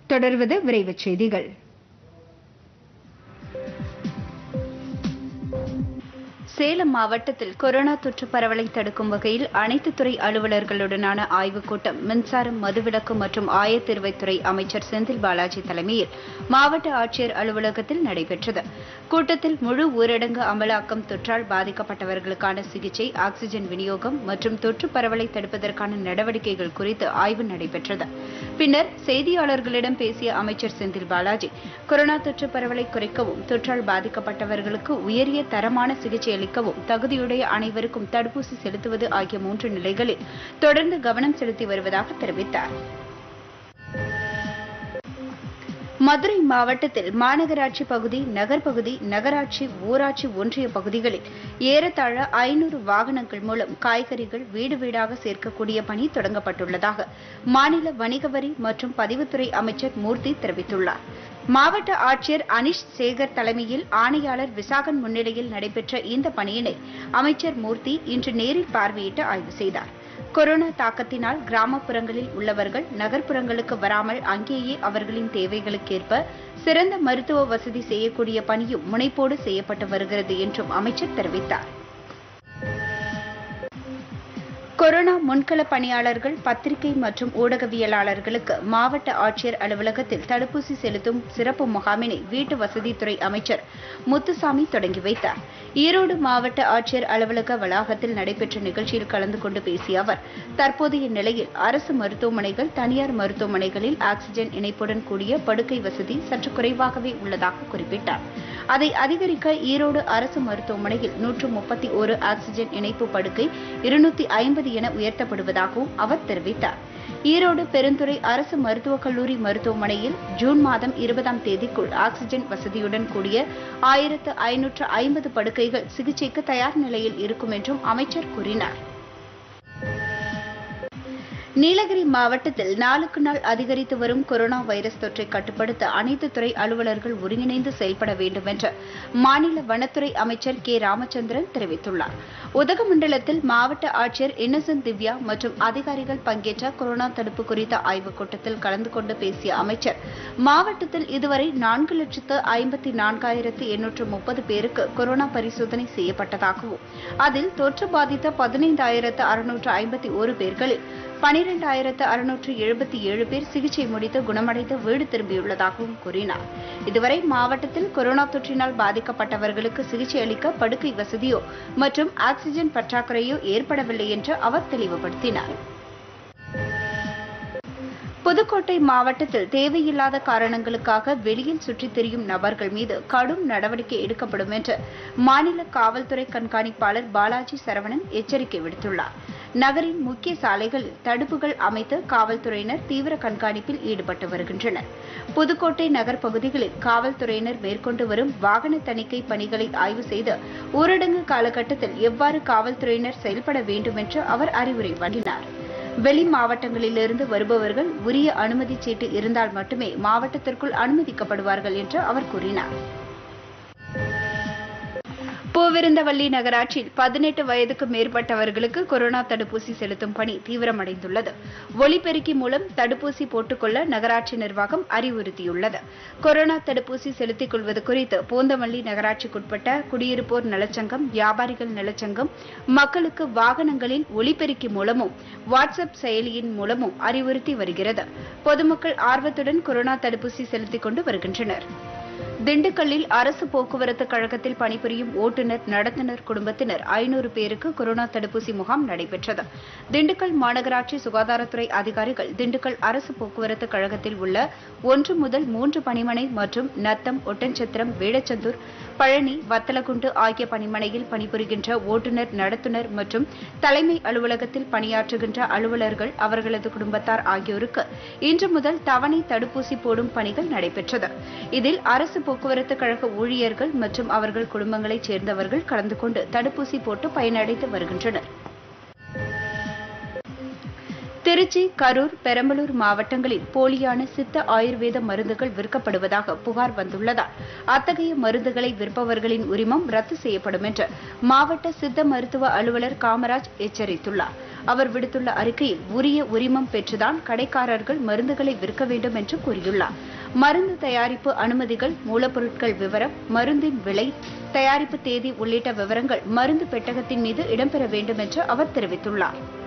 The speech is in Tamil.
தொடர்வது விரைவுச் செய்திகள் சேலம் மாவட்டத்தில் கொரோனா தொற்று பரவலை தடுக்கும் வகையில் அனைத்து துறை அலுவலர்களுடனான ஆய்வுக் கூட்டம் மின்சாரம் மதுவிலக்கு மற்றும் ஆயத்தீர்வைத்துறை அமைச்சர் செந்தில் பாலாஜி தலைமையில் மாவட்ட ஆட்சியர் அலுவலகத்தில் நடைபெற்றது கூட்டத்தில் முழு ஊரடங்கு அமலாக்கம் தொற்றால் பாதிக்கப்பட்டவர்களுக்கான சிகிச்சை ஆக்ஸிஜன் விநியோகம் மற்றும் தொற்று பரவலை தடுப்பதற்கான நடவடிக்கைகள் குறித்து ஆய்வு நடைபெற்றது பின்னர் செய்தியாளர்களிடம் பேசிய அமைச்சர் செந்தில் பாலாஜி கொரோனா தொற்று பரவலை குறைக்கவும் தொற்றால் பாதிக்கப்பட்டவர்களுக்கு உயரிய தரமான சிகிச்சை அளிக்கவும் தகுதியுடைய அனைவருக்கும் தடுப்பூசி செலுத்துவது ஆகிய மூன்று நிலைகளில் தொடர்ந்து கவனம் செலுத்தி வருவதாக தெரிவித்தார் மதுரை மாவட்டத்தில் மாநகராட்சி பகுதி நகர்ப்பகுதி நகராட்சி ஊராட்சி ஒன்றிய பகுதிகளில் ஏறத்தாழ ஐநூறு வாகனங்கள் மூலம் காய்கறிகள் வீடு வீடாக சேர்க்கக்கூடிய பணி தொடங்கப்பட்டுள்ளதாக மாநில வணிக வரி மற்றும் பதிவுத்துறை அமைச்சர் மூர்த்தி தெரிவித்துள்ளார் மாவட்ட ஆட்சியர் அனிஷ் சேகர் தலைமையில் ஆணையாளர் விசாகன் முன்னிலையில் நடைபெற்ற இந்த பணியினை அமைச்சர் மூர்த்தி இன்று நேரில் பார்வையிட்டு ஆய்வு செய்தார் கொரோனா தாக்கத்தினால் கிராமப்புறங்களில் உள்ளவர்கள் நகர்ப்புறங்களுக்கு வராமல் அங்கேயே அவர்களின் தேவைகளுக்கேற்ப சிறந்த மருத்துவ வசதி செய்யக்கூடிய பணியும் முனைப்போடு செய்யப்பட்டு வருகிறது என்றும் அமைச்சர் தெரிவித்தார் கொரோனா முன்கள பணியாளர்கள் பத்திரிகை மற்றும் ஊடகவியலாளர்களுக்கு மாவட்ட ஆட்சியர் அலுவலகத்தில் தடுப்பூசி செலுத்தும் சிறப்பு முகாமினை வீட்டு வசதித்துறை அமைச்சர் முத்துசாமி தொடங்கி வைத்தார் ஈரோடு மாவட்ட ஆட்சியர் அலுவலக வளாகத்தில் நடைபெற்ற நிகழ்ச்சியில் கலந்து கொண்டு பேசிய அவர் தற்போதைய நிலையில் அரசு மருத்துவமனைகள் தனியார் மருத்துவமனைகளில் ஆக்ஸிஜன் இணைப்புடன் கூடிய படுக்கை வசதி சற்று குறைவாகவே உள்ளதாக குறிப்பிட்டார் அதை அதிகரிக்க ஈரோடு அரசு மருத்துவமனையில் நூற்று முப்பத்தி ஒரு ஆக்ஸிஜன் இணைப்பு படுக்கை இருநூத்தி ஐம்பது என உயர்த்தப்படுவதாகவும் அவர் தெரிவித்தார் ஈரோடு பெருந்துறை அரசு மருத்துவக் கல்லூரி மருத்துவமனையில் ஜூன் மாதம் இருபதாம் தேதிக்குள் ஆக்ஸிஜன் வசதியுடன் கூடிய ஆயிரத்து ஐநூற்று ஐம்பது படுக்கைகள் சிகிச்சைக்கு தயார் நிலையில் இருக்கும் என்றும் அமைச்சர் கூறினார் நீலகிரி மாவட்டத்தில் நாளுக்கு நாள் அதிகரித்து வரும் கொரோனா வைரஸ் தொற்றை கட்டுப்படுத்த அனைத்து துறை அலுவலர்கள் ஒருங்கிணைந்து செயல்பட வேண்டும் என்று மாநில வனத்துறை அமைச்சர் கே ராமச்சந்திரன் தெரிவித்துள்ளார் உதகமண்டலத்தில் மாவட்ட ஆட்சியர் இன்னசென்ட் திவ்யா மற்றும் அதிகாரிகள் பங்கேற்ற கொரோனா தடுப்பு குறித்த ஆய்வுக் கூட்டத்தில் கலந்து கொண்டு பேசிய அமைச்சர் மாவட்டத்தில் இதுவரை நான்கு லட்சத்து ஐம்பத்தி நான்காயிரத்து எண்ணூற்று முப்பது பேருக்கு கொரோனா பரிசோதனை செய்யப்பட்டதாகவும் அதில் தொற்று பாதித்த பதினைந்தாயிரத்து அறுநூற்று ஐம்பத்தி ஒரு பேர்களில் பனிரெண்டாயிரத்து அறுநூற்று எழுபத்தி ஏழு பேர் சிகிச்சை முடித்து குணமடைந்து வீடு திரும்பியுள்ளதாகவும் கூறினார் இதுவரை மாவட்டத்தில் கொரோனா தொற்றினால் பாதிக்கப்பட்டவர்களுக்கு சிகிச்சை அளிக்க படுக்கை வசதியோ மற்றும் ஆக்ஸிஜன் பற்றாக்குறையோ ஏற்படவில்லை என்று அவர் தெளிவுபடுத்தினார் புதுக்கோட்டை மாவட்டத்தில் தேவையில்லாத காரணங்களுக்காக வெளியில் சுற்றித் திரியும் நபர்கள் மீது கடும் நடவடிக்கை எடுக்கப்படும் என்று மாநில காவல்துறை கண்காணிப்பாளர் பாலாஜி சரவணன் எச்சரிக்கை விடுத்துள்ளார் நகரின் முக்கிய சாலைகளில் தடுப்புகள் அமைத்து காவல்துறையினர் தீவிர கண்காணிப்பில் ஈடுபட்டு வருகின்றனர் புதுக்கோட்டை நகர் பகுதிகளில் காவல்துறையினர் மேற்கொண்டு வரும் வாகன தணிக்கை பணிகளை ஆய்வு செய்து ஊரடங்கு காலகட்டத்தில் எவ்வாறு காவல்துறையினர் செயல்பட வேண்டும் என்று அவர் அறிவுரை வழங்கினார் வெளி மாவட்டங்களிலிருந்து வருபவர்கள் உரிய அனுமதி சீட்டு இருந்தால் மட்டுமே மாவட்டத்திற்குள் அனுமதிக்கப்படுவார்கள் என்று அவர் கூறினார் பூவிருந்தவல்லி நகராட்சியில் பதினெட்டு வயதுக்கு மேற்பட்டவர்களுக்கு கொரோனா தடுப்பூசி செலுத்தும் பணி தீவிரமடைந்துள்ளது ஒலிபெருக்கி மூலம் தடுப்பூசி போட்டுக்கொள்ள நகராட்சி நிர்வாகம் அறிவுறுத்தியுள்ளது கொரோனா தடுப்பூசி செலுத்திக் கொள்வது குறித்து பூந்தமல்லி நகராட்சிக்குட்பட்ட குடியிருப்போர் நலச்சங்கம் வியாபாரிகள் நலச்சங்கம் மக்களுக்கு வாகனங்களில் ஒலிபெருக்கி மூலமும் வாட்ஸ்அப் செயலியின் மூலமும் அறிவுறுத்தி வருகிறது பொதுமக்கள் ஆர்வத்துடன் கொரோனா தடுப்பூசி செலுத்திக் கொண்டு வருகின்றனர் திண்டுக்கல்லில் அரசு போக்குவரத்து கழகத்தில் பணிபுரியும் ஓட்டுநர் நடத்துனர் குடும்பத்தினர் ஐநூறு பேருக்கு கொரோனா தடுப்பூசி முகாம் நடைபெற்றது திண்டுக்கல் மாநகராட்சி சுகாதாரத்துறை அதிகாரிகள் திண்டுக்கல் அரசு போக்குவரத்து கழகத்தில் உள்ள ஒன்று முதல் மூன்று பணிமனை மற்றும் நத்தம் ஒட்டன்சத்திரம் வேடச்சந்தூர் பழனி வத்தலகுண்டு ஆகிய பணிமனையில் பணிபுரிகின்ற ஓட்டுநர் நடத்துனர் மற்றும் தலைமை அலுவலகத்தில் பணியாற்றுகின்ற அலுவலர்கள் அவர்களது குடும்பத்தார் ஆகியோருக்கு இன்று முதல் தவணை தடுப்பூசி போடும் பணிகள் நடைபெற்றது இதில் அரசு போக்குவரத்து கழக ஊழியர்கள் மற்றும் அவர்கள் குடும்பங்களைச் சேர்ந்தவர்கள் கலந்து கொண்டு தடுப்பூசி போட்டு பயனடைந்து வருகின்றனர் திருச்சி கரூர் பெரம்பலூர் மாவட்டங்களில் போலியான சித்த ஆயுர்வேத மருந்துகள் விற்கப்படுவதாக புகார் வந்துள்ளதால் அத்தகைய மருந்துகளை விற்பவர்களின் உரிமம் ரத்து செய்யப்படும் என்று மாவட்ட சித்த மருத்துவ அலுவலர் காமராஜ் எச்சரித்துள்ளார் அவர் விடுத்துள்ள அறிக்கையில் உரிய உரிமம் பெற்றுதான் கடைக்காரர்கள் மருந்துகளை விற்க வேண்டும் என்று கூறியுள்ளார் மருந்து தயாரிப்பு அனுமதிகள் மூலப்பொருட்கள் விவரம் மருந்தின் விலை தயாரிப்பு தேதி உள்ளிட்ட விவரங்கள் மருந்து பெட்டகத்தின் மீது இடம்பெற வேண்டும் என்று அவர் தெரிவித்துள்ளார்